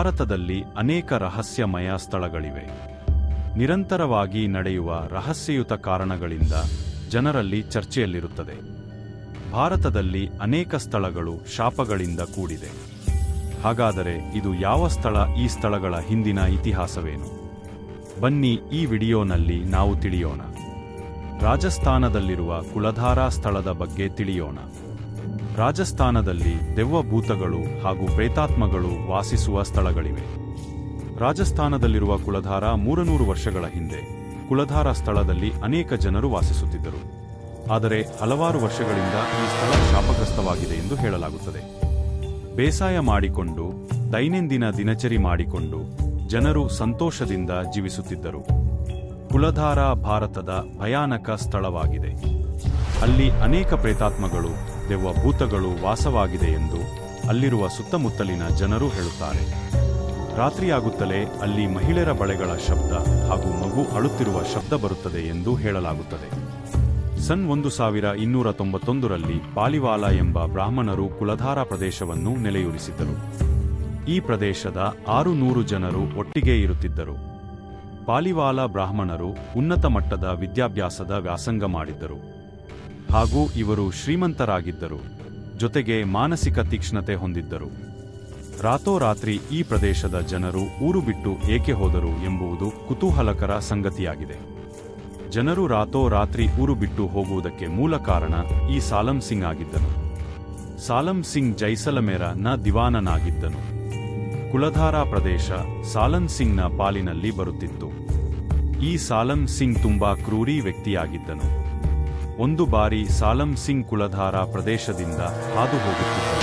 ಭಾರತದಲ್ಲಿ ಅನೇಕ ರಹಸ್ಯಮಯ ಸ್ಥಳಗಳಿವೆ ನಿರಂತರವಾಗಿ ನಡೆಯುವ ರಹಸ್ಯಯುತ ಕಾರಣಗಳಿಂದ ಜನರಲ್ಲಿ ಚರ್ಚೆಯಲ್ಲಿರುತ್ತದೆ ಭಾರತದಲ್ಲಿ ಅನೇಕ ಸ್ಥಳಗಳು ಶಾಪಗಳಿಂದ ಕೂಡಿದೆ ಹಾಗಾದರೆ ಇದು ಯಾವ ಸ್ಥಳ ಈ ಸ್ಥಳಗಳ ಹಿಂದಿನ ಇತಿಹಾಸವೇನು ಬನ್ನಿ ಈ ವಿಡಿಯೋನಲ್ಲಿ ನಾವು ತಿಳಿಯೋಣ ರಾಜಸ್ಥಾನದಲ್ಲಿರುವ ಕುಲಧಾರಾ ಸ್ಥಳದ ಬಗ್ಗೆ ತಿಳಿಯೋಣ ರಾಜಸ್ಥಾನದಲ್ಲಿ ದೆವ್ವಭೂತಗಳು ಹಾಗೂ ಪ್ರೇತಾತ್ಮಗಳು ವಾಸಿಸುವ ಸ್ಥಳಗಳಿವೆ ರಾಜಸ್ಥಾನದಲ್ಲಿರುವ ಕುಲಧಾರ ಮೂರನೂರು ವರ್ಷಗಳ ಹಿಂದೆ ಕುಲಧಾರ ಸ್ಥಳದಲ್ಲಿ ಅನೇಕ ಜನರು ವಾಸಿಸುತ್ತಿದ್ದರು ಆದರೆ ಹಲವಾರು ವರ್ಷಗಳಿಂದ ಈ ಸ್ಥಳ ಶಾಪಗ್ರಸ್ತವಾಗಿದೆ ಎಂದು ಹೇಳಲಾಗುತ್ತದೆ ಬೇಸಾಯ ಮಾಡಿಕೊಂಡು ದೈನಂದಿನ ದಿನಚರಿ ಮಾಡಿಕೊಂಡು ಜನರು ಸಂತೋಷದಿಂದ ಜೀವಿಸುತ್ತಿದ್ದರು ಕುಲಧಾರ ಭಾರತದ ಭಯಾನಕ ಸ್ಥಳವಾಗಿದೆ ಅಲ್ಲಿ ಅನೇಕ ಪ್ರೇತಾತ್ಮಗಳು ದೆವ್ವ ಭೂತಗಳು ವಾಸವಾಗಿದೆ ಎಂದು ಅಲ್ಲಿರುವ ಸುತ್ತಮುತ್ತಲಿನ ಜನರು ಹೇಳುತ್ತಾರೆ ರಾತ್ರಿಯಾಗುತ್ತಲೇ ಅಲ್ಲಿ ಮಹಿಳೆಯರ ಬಳೆಗಳ ಶಬ್ದ ಹಾಗೂ ಮಗು ಅಳುತ್ತಿರುವ ಶಬ್ದ ಬರುತ್ತದೆ ಎಂದು ಹೇಳಲಾಗುತ್ತದೆ ಸನ್ ಒಂದು ಸಾವಿರ ಇನ್ನೂರ ತೊಂಬತ್ತೊಂದರಲ್ಲಿ ಪಾಲಿವಾಲ ಎಂಬ ಬ್ರಾಹ್ಮಣರು ಕುಲಧಾರ ಪ್ರದೇಶವನ್ನು ನೆಲೆಯೂರಿಸಿದ್ದರು ಈ ಪ್ರದೇಶದ ಆರು ನೂರು ಜನರು ಒಟ್ಟಿಗೆ ಇರುತ್ತಿದ್ದರು ಪಾಲಿವಾಲ ಬ್ರಾಹ್ಮಣರು ಉನ್ನತ ಮಟ್ಟದ ವಿದ್ಯಾಭ್ಯಾಸದ ವ್ಯಾಸಂಗ ಮಾಡಿದ್ದರು ಹಾಗೂ ಇವರು ಶ್ರೀಮಂತರಾಗಿದ್ದರು ಜೊತೆಗೆ ಮಾನಸಿಕ ತೀಕ್ಷ್ಣತೆ ಹೊಂದಿದ್ದರು ರಾತೋರಾತ್ರಿ ಈ ಪ್ರದೇಶದ ಜನರು ಊರು ಬಿಟ್ಟು ಏಕೆ ಹೋದರು ಎಂಬುದು ಕುತೂಹಲಕರ ಸಂಗತಿಯಾಗಿದೆ ಜನರು ರಾತೋರಾತ್ರಿ ಊರು ಬಿಟ್ಟು ಹೋಗುವುದಕ್ಕೆ ಮೂಲ ಕಾರಣ ಈ ಸಾಲಂ ಸಿಂಗ್ ಆಗಿದ್ದನು ಸಾಲಂ ಸಿಂಗ್ ಜೈಸಲಮೇರನ ದಿವಾನನಾಗಿದ್ದನು ಕುಲಧಾರಾ ಪ್ರದೇಶ ಸಾಲಂ ಸಿಂಗ್ನ ಪಾಲಿನಲ್ಲಿ ಬರುತ್ತಿತ್ತು ಈ ಸಾಲಂ ಸಿಂಗ್ ತುಂಬಾ ಕ್ರೂರಿ ವ್ಯಕ್ತಿಯಾಗಿದ್ದನು ಒಂದು ಬಾರಿ ಸಾಲಂ ಸಿಂಗ್ ಕುಲಧಾರ ಪ್ರದೇಶದಿಂದ ಹಾದು ಹೋಗುತ್ತಿದ್ದನು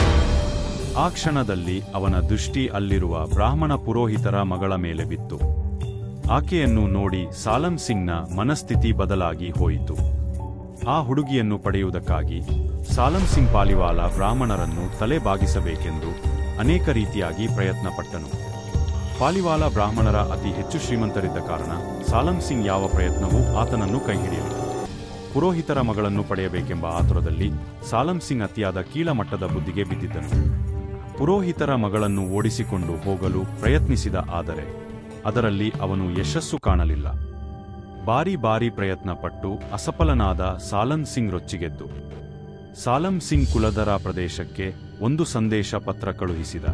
ಆ ಕ್ಷಣದಲ್ಲಿ ಅವನ ದೃಷ್ಟಿ ಅಲ್ಲಿರುವ ಬ್ರಾಹ್ಮಣ ಪುರೋಹಿತರ ಮಗಳ ಮೇಲೆ ಬಿತ್ತು ಆಕೆಯನ್ನು ನೋಡಿ ಸಾಲಂ ಸಿಂಗ್ನ ಮನಸ್ಥಿತಿ ಬದಲಾಗಿ ಹೋಯಿತು ಆ ಹುಡುಗಿಯನ್ನು ಪಡೆಯುವುದಕ್ಕಾಗಿ ಸಾಲಂ ಸಿಂಗ್ ಪಾಲಿವಾಲ ಬ್ರಾಹ್ಮಣರನ್ನು ತಲೆ ಬಾಗಿಸಬೇಕೆಂದು ಅನೇಕ ರೀತಿಯಾಗಿ ಪ್ರಯತ್ನಪಟ್ಟನು ಪಾಲಿವಾಲ ಬ್ರಾಹ್ಮಣರ ಅತಿ ಹೆಚ್ಚು ಶ್ರೀಮಂತರಿದ್ದ ಕಾರಣ ಸಾಲಂ ಸಿಂಗ್ ಯಾವ ಪ್ರಯತ್ನವೂ ಆತನನ್ನು ಕೈಹಿಡಿಯಲು ಪುರೋಹಿತರ ಮಗಳನ್ನು ಪಡೆಯಬೇಕೆಂಬ ಆತುರದಲ್ಲಿ ಸಾಲಂ ಸಿಂಗ್ ಅತಿಯಾದ ಕೀಳಮಟ್ಟದ ಬುದ್ಧಿಗೆ ಬಿದ್ದಿದ್ದನು ಪುರೋಹಿತರ ಮಗಳನ್ನು ಓಡಿಸಿಕೊಂಡು ಹೋಗಲು ಪ್ರಯತ್ನಿಸಿದ ಆದರೆ ಅದರಲ್ಲಿ ಅವನು ಯಶಸ್ಸು ಕಾಣಲಿಲ್ಲ ಬಾರಿ ಬಾರಿ ಪ್ರಯತ್ನ ಪಟ್ಟು ಅಸಫಲನಾದ ಸಾಲಂ ಸಿಂಗ್ ರೊಚ್ಚಿಗೆದ್ದು ಸಾಲಂ ಸಿಂಗ್ ಕುಲಧರ ಪ್ರದೇಶಕ್ಕೆ ಒಂದು ಸಂದೇಶ ಪತ್ರ ಕಳುಹಿಸಿದ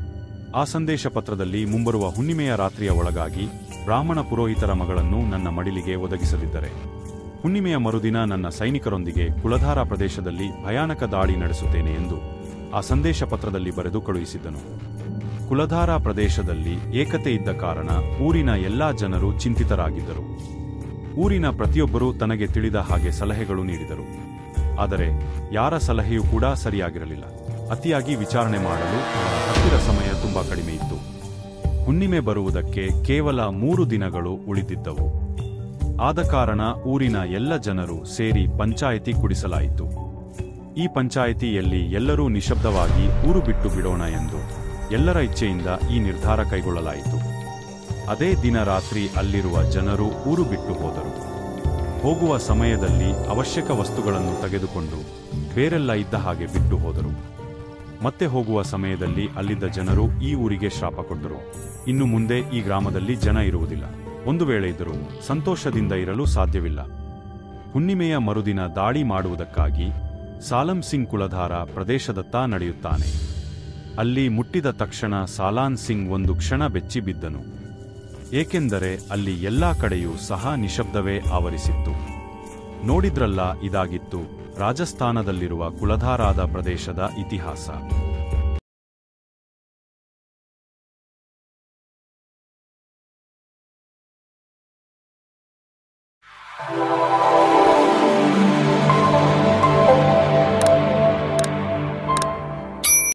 ಆ ಸಂದೇಶ ಪತ್ರದಲ್ಲಿ ಮುಂಬರುವ ಹುಣ್ಣಿಮೆಯ ರಾತ್ರಿಯ ಒಳಗಾಗಿ ಬ್ರಾಹ್ಮಣ ಪುರೋಹಿತರ ಮಗಳನ್ನು ನನ್ನ ಮಡಿಲಿಗೆ ಒದಗಿಸದಿದ್ದರೆ ಹುಣ್ಣಿಮೆಯ ಮರುದಿನ ನನ್ನ ಸೈನಿಕರೊಂದಿಗೆ ಕುಲಧಾರ ಪ್ರದೇಶದಲ್ಲಿ ಭಯಾನಕ ದಾಳಿ ನಡೆಸುತ್ತೇನೆ ಎಂದು ಆ ಸಂದೇಶ ಪತ್ರದಲ್ಲಿ ಬರೆದು ಕಳುಹಿಸಿದ್ದನು ಕುಲಧಾರ ಪ್ರದೇಶದಲ್ಲಿ ಏಕತೆ ಇದ್ದ ಕಾರಣ ಊರಿನ ಎಲ್ಲಾ ಜನರು ಚಿಂತಿತರಾಗಿದ್ದರು ಊರಿನ ಪ್ರತಿಯೊಬ್ಬರೂ ತನಗೆ ತಿಳಿದ ಹಾಗೆ ಸಲಹೆಗಳು ನೀಡಿದರು ಆದರೆ ಯಾರ ಸಲಹೆಯೂ ಕೂಡ ಸರಿಯಾಗಿರಲಿಲ್ಲ ಅತಿಯಾಗಿ ವಿಚಾರಣೆ ಮಾಡಲು ಅವರ ಹತ್ತಿರ ಸಮಯ ತುಂಬಾ ಕಡಿಮೆ ಇತ್ತು ಹುಣ್ಣಿಮೆ ಬರುವುದಕ್ಕೆ ಕೇವಲ ಮೂರು ದಿನಗಳು ಉಳಿದಿದ್ದವು ಆದ ಕಾರಣ ಊರಿನ ಎಲ್ಲ ಜನರು ಸೇರಿ ಪಂಚಾಯಿತಿ ಕುಡಿಸಲಾಯಿತು ಈ ಪಂಚಾಯಿತಿಯಲ್ಲಿ ಎಲ್ಲರೂ ನಿಶಬ್ದವಾಗಿ ಊರು ಬಿಟ್ಟು ಬಿಡೋಣ ಎಂದು ಎಲ್ಲರ ಇಚ್ಛೆಯಿಂದ ಈ ನಿರ್ಧಾರ ಕೈಗೊಳ್ಳಲಾಯಿತು ಅದೇ ದಿನ ರಾತ್ರಿ ಅಲ್ಲಿರುವ ಜನರು ಊರು ಬಿಟ್ಟು ಹೋದರು ಹೋಗುವ ಸಮಯದಲ್ಲಿ ಅವಶ್ಯಕ ವಸ್ತುಗಳನ್ನು ತೆಗೆದುಕೊಂಡು ಬೇರೆಲ್ಲ ಇದ್ದ ಹಾಗೆ ಬಿಟ್ಟು ಹೋದರು ಮತ್ತೆ ಹೋಗುವ ಸಮಯದಲ್ಲಿ ಅಲ್ಲಿದ್ದ ಜನರು ಈ ಊರಿಗೆ ಶಾಪ ಕೊಟ್ಟರು ಇನ್ನು ಮುಂದೆ ಈ ಗ್ರಾಮದಲ್ಲಿ ಜನ ಇರುವುದಿಲ್ಲ ಒಂದು ವೇಳೆ ಇದ್ದರೂ ಸಂತೋಷದಿಂದ ಇರಲು ಸಾಧ್ಯವಿಲ್ಲ ಹುಣ್ಣಿಮೆಯ ಮರುದಿನ ದಾಳಿ ಮಾಡುವುದಕ್ಕಾಗಿ ಸಾಲಂ ಸಿಂಗ್ ಕುಲಧಾರ ಪ್ರದೇಶದತ್ತ ನಡೆಯುತ್ತಾನೆ ಅಲ್ಲಿ ಮುಟ್ಟಿದ ತಕ್ಷಣ ಸಾಲಾನ್ ಸಿಂಗ್ ಒಂದು ಕ್ಷಣ ಬೆಚ್ಚಿ ಬಿದ್ದನು ಏಕೆಂದರೆ ಅಲ್ಲಿ ಎಲ್ಲಾ ಕಡೆಯೂ ಸಹ ನಿಶಬ್ದವೇ ಆವರಿಸಿತ್ತು ನೋಡಿದ್ರಲ್ಲ ಇದಾಗಿತ್ತು ರಾಜಸ್ಥಾನದಲ್ಲಿರುವ ಕುಲಧಾರಾದ ಪ್ರದೇಶದ ಇತಿಹಾಸ Thank you.